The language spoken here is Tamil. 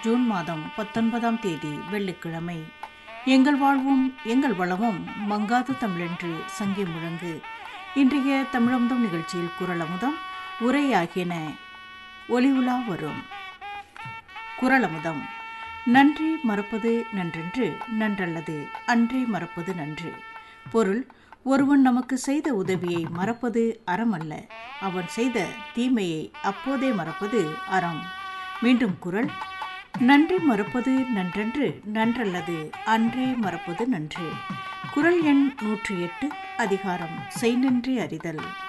ஜூன் மாதம் பத்தொன்பதாம் தேதி வெள்ளிக்கிழமை எங்கள் வாழ்வும் எங்கள் வளமும் மங்காது தமிழென்று சங்கி முழங்கு இன்றைய தமிழமுதம் நிகழ்ச்சியில் குரலமுதம் உரையாகியன ஒலி உலா வரும் குரலமுதம் நன்றி மறப்பது நன்றென்று நன்றல்லது அன்றே மறப்பது நன்று பொருள் ஒருவன் நமக்கு செய்த உதவியை மறப்பது அறமல்ல அவன் செய்த தீமையை அப்போதே மறப்பது அறம் மீண்டும் குரல் நன்றி மறப்பது நன்றென்று நன்றல்லது அன்றே மறப்பது நன்று குரல் எண் நூற்றி எட்டு அதிகாரம் செய்நன்றி அறிதல்